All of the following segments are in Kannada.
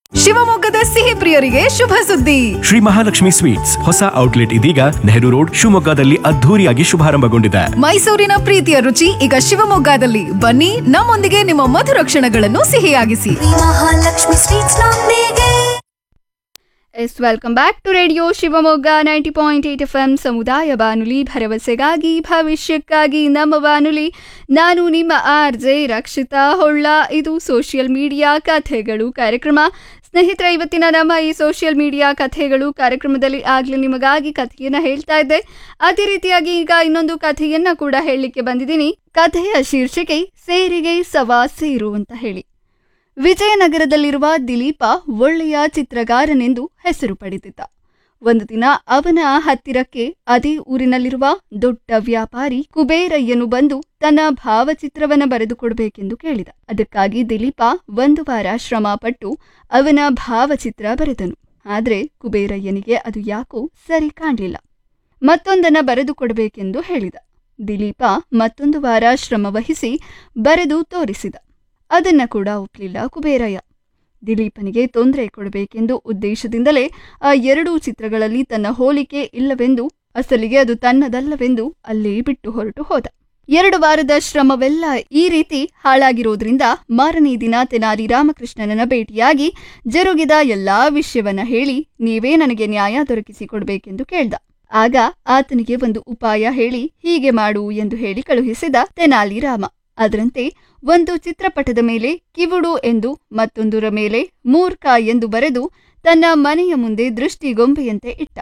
ಶಿವಮೊಗ್ಗದ ಸಿಹಿ ಪ್ರಿಯರಿಗೆ ಶುಭ ಸುದ್ದಿ ಶ್ರೀ ಮಹಾಲಕ್ಷ್ಮಿ ಸ್ವೀಟ್ಸ್ ಹೊಸ ಔಟ್ಲೆಟ್ ಇದೀಗ ನೆಹರು ರೋಡ್ ಶಿವಮೊಗ್ಗದಲ್ಲಿ ಅದ್ಧೂರಿಯಾಗಿ ಶುಭಾರಂಭಗೊಂಡಿದೆ ಮೈಸೂರಿನ ಪ್ರೀತಿಯ ರುಚಿ ಈಗ ಶಿವಮೊಗ್ಗದಲ್ಲಿ ಬನ್ನಿ ನಮ್ಮೊಂದಿಗೆ ನಿಮ್ಮ ಮಧುರ ಕ್ಷಣಗಳನ್ನು ಸಿಹಿಯಾಗಿಸಿ ಮಹಾಲಕ್ಷ್ಮಿ ಸ್ವೀಟ್ಸ್ ನೊಂದಿಗೆ yes welcome back to radio Shivamogga ninety point eight F M ಸಮುದಾಯ ಬಾನುಲಿ ಭರವಸೆಗಾಗಿ ಭವಿಷ್ಯಕ್ಕಾಗಿ ನಮ್ಮ ಬಾನುಲಿ ನಾನು ನಿಮ್ಮ ಆರ್ ಜೆ ರಕ್ಷಿತಾ ಹೊಳ್ಳ ಇದು ಸೋಷಿಯಲ್ ಮೀಡಿಯಾ ಕಥೆಗಳು ಕಾರ್ಯಕ್ರಮ ಸ್ನೇಹಿತರೆ ಇವತ್ತಿನ ನಮ್ಮ ಈ ಸೋಷಿಯಲ್ ಮೀಡಿಯಾ ಕಥೆಗಳು ಕಾರ್ಯಕ್ರಮದಲ್ಲಿ ಆಗಲೇ ನಿಮಗಾಗಿ ಕಥೆಯನ್ನು ಹೇಳ್ತಾ ಇದ್ದೆ ಅದೇ ರೀತಿಯಾಗಿ ಈಗ ಇನ್ನೊಂದು ಕಥೆಯನ್ನ ಕೂಡ ಹೇಳಲಿಕ್ಕೆ ಬಂದಿದ್ದೀನಿ ಕಥೆಯ ಶೀರ್ಷಿಕೆ ಸೇರಿಗೆ ಸವಾ ಸೇರು ಅಂತ ಹೇಳಿ ವಿಜಯನಗರದಲ್ಲಿರುವ ದಿಲೀಪ ಒಳ್ಳೆಯ ಚಿತ್ರಗಾರನೆಂದು ಹೆಸರು ಪಡೆದಿದ್ದ ಒಂದು ದಿನ ಅವನ ಹತ್ತಿರಕ್ಕೆ ಅದೇ ಊರಿನಲ್ಲಿರುವ ದೊಡ್ಡ ವ್ಯಾಪಾರಿ ಕುಬೇರಯ್ಯನು ಬಂದು ತನ್ನ ಭಾವಚಿತ್ರವನ್ನ ಬರೆದುಕೊಡ್ಬೇಕೆಂದು ಕೇಳಿದ ಅದಕ್ಕಾಗಿ ದಿಲೀಪ ಒಂದು ವಾರ ಶ್ರಮ ಪಟ್ಟು ಅವನ ಭಾವಚಿತ್ರ ಬರೆದನು ಆದ್ರೆ ಕುಬೇರಯ್ಯನಿಗೆ ಅದು ಯಾಕೋ ಸರಿ ಕಾಣಲಿಲ್ಲ ಮತ್ತೊಂದನ್ನ ಬರೆದುಕೊಡಬೇಕೆಂದು ಹೇಳಿದ ದಿಲೀಪ ಮತ್ತೊಂದು ವಾರ ಶ್ರಮವಹಿಸಿ ಬರೆದು ತೋರಿಸಿದ ಅದನ್ನ ಕೂಡ ಒಪ್ಪಲಿಲ್ಲ ಕುಬೇರಯ್ಯ ದಿಲೀಪನಿಗೆ ತೊಂದರೆ ಕೊಡಬೇಕೆಂದು ಉದ್ದೇಶದಿಂದಲೇ ಆ ಎರಡೂ ಚಿತ್ರಗಳಲ್ಲಿ ತನ್ನ ಹೋಲಿಕೆ ಇಲ್ಲವೆಂದು ಅಸಲಿಗೆ ಅದು ತನ್ನದಲ್ಲವೆಂದು ಅಲ್ಲೇ ಬಿಟ್ಟು ಹೊರಟು ಹೋದ ಎರಡು ವಾರದ ಶ್ರಮವೆಲ್ಲ ಈ ರೀತಿ ಹಾಳಾಗಿರೋದ್ರಿಂದ ಮಾರನೇ ದಿನ ತೆನಾಲಿ ರಾಮಕೃಷ್ಣನನ್ನ ಭೇಟಿಯಾಗಿ ಜರುಗಿದ ಎಲ್ಲಾ ವಿಷಯವನ್ನ ಹೇಳಿ ನೀವೇ ನನಗೆ ನ್ಯಾಯ ದೊರಕಿಸಿಕೊಡ್ಬೇಕೆಂದು ಕೇಳ್ದ ಆಗ ಆತನಿಗೆ ಒಂದು ಉಪಾಯ ಹೇಳಿ ಹೀಗೆ ಮಾಡು ಎಂದು ಹೇಳಿ ಕಳುಹಿಸಿದ ತೆನಾಲಿ ರಾಮ ಅದರಂತೆ ಒಂದು ಚಿತ್ರಪಟದ ಮೇಲೆ ಕಿವುಡು ಎಂದು ಮತ್ತೊಂದರ ಮೇಲೆ ಮೂರ್ಖ ಎಂದು ಬರೆದು ತನ್ನ ಮನೆಯ ಮುಂದೆ ದೃಷ್ಟಿಗೊಂಬೆಯಂತೆ ಇಟ್ಟ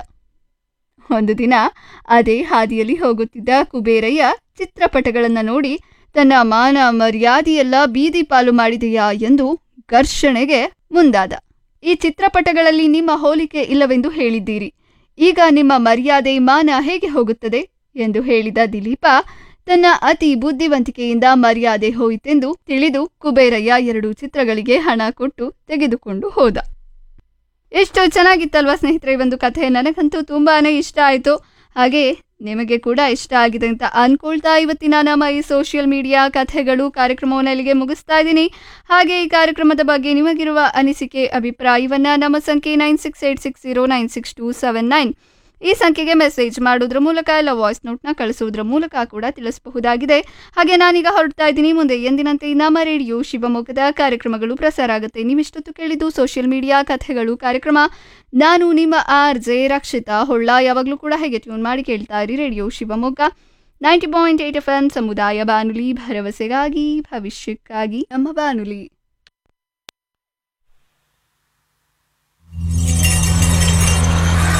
ಒಂದು ದಿನ ಅದೇ ಹಾದಿಯಲ್ಲಿ ಹೋಗುತ್ತಿದ್ದ ಕುಬೇರಯ್ಯ ಚಿತ್ರಪಟಗಳನ್ನ ನೋಡಿ ತನ್ನ ಮಾನ ಮರ್ಯಾದೆಯೆಲ್ಲ ಬೀದಿ ಪಾಲು ಮಾಡಿದೆಯಾ ಎಂದು ಘರ್ಷಣೆಗೆ ಮುಂದಾದ ಈ ಚಿತ್ರಪಟಗಳಲ್ಲಿ ನಿಮ್ಮ ಹೋಲಿಕೆ ಇಲ್ಲವೆಂದು ಹೇಳಿದ್ದೀರಿ ಈಗ ನಿಮ್ಮ ಮರ್ಯಾದೆ ಮಾನ ಹೇಗೆ ಹೋಗುತ್ತದೆ ಎಂದು ಹೇಳಿದ ದಿಲೀಪ ತನ್ನ ಅತಿ ಬುದ್ಧಿವಂತಿಕೆಯಿಂದ ಮರ್ಯಾದೆ ಹೋಯಿತೆಂದು ತಿಳಿದು ಕುಬೇರಯ್ಯ ಎರಡು ಚಿತ್ರಗಳಿಗೆ ಹಣ ಕೊಟ್ಟು ತೆಗೆದುಕೊಂಡು ಹೋದ ಎಷ್ಟು ಚೆನ್ನಾಗಿತ್ತಲ್ವಾ ಸ್ನೇಹಿತರೆ ಈ ಒಂದು ಕಥೆ ನನಗಂತೂ ತುಂಬಾನೇ ಇಷ್ಟ ಆಯಿತು ಹಾಗೆ ನಿಮಗೆ ಕೂಡ ಇಷ್ಟ ಆಗಿದೆ ಅಂತ ಅನ್ಕೊಳ್ತಾ ಇವತ್ತಿನ ನಮ್ಮ ಈ ಸೋಷಿಯಲ್ ಮೀಡಿಯಾ ಕಥೆಗಳು ಕಾರ್ಯಕ್ರಮವನ್ನು ಇಲ್ಲಿಗೆ ಮುಗಿಸ್ತಾ ಇದ್ದೀನಿ ಹಾಗೆ ಈ ಕಾರ್ಯಕ್ರಮದ ಬಗ್ಗೆ ನಿಮಗಿರುವ ಅನಿಸಿಕೆ ಅಭಿಪ್ರಾಯವನ್ನ ನಮ್ಮ ಸಂಖ್ಯೆ nine six eight six zero nine six two seven nine ಈ ಸಂಖ್ಯೆಗೆ ಮೆಸೇಜ್ ಮಾಡೋದ್ರ ಮೂಲಕ ಇಲ್ಲ ವಾಯ್ಸ್ ನೋಟ್ನ ಕಳಿಸೋದ್ರ ಮೂಲಕ ಕೂಡ ತಿಳಿಸಬಹುದಾಗಿದೆ ಹಾಗೆ ನಾನೀಗ ಹೊರಡ್ತಾ ಇದ್ದೀನಿ ಮುಂದೆ ಎಂದಿನಂತೆ ನಮ್ಮ ರೇಡಿಯೋ ಶಿವಮೊಗ್ಗದ ಕಾರ್ಯಕ್ರಮಗಳು ಪ್ರಸಾರ ಆಗುತ್ತೆ ನೀವಿಷ್ಟೊತ್ತು ಕೇಳಿದ್ದು ಸೋಷಿಯಲ್ ಮೀಡಿಯಾ ಕಥೆಗಳು ಕಾರ್ಯಕ್ರಮ ನಾನು ನಿಮ್ಮ ಆರ್ ಜೆ ರಕ್ಷಿತಾ ಹೊಳ್ಳ ಯಾವಾಗಲೂ ಕೂಡ ಹೇಗೆ ಟ್ಯೂನ್ ಮಾಡಿ ಕೇಳ್ತಾ ಇರಿ radio Shivamogga ninety point eight F M ಸಮುದಾಯ ಬಾನುಲಿ ಭರವಸೆಗಾಗಿ ಭವಿಷ್ಯಕ್ಕಾಗಿ ನಮ್ಮ ಬಾನುಲಿ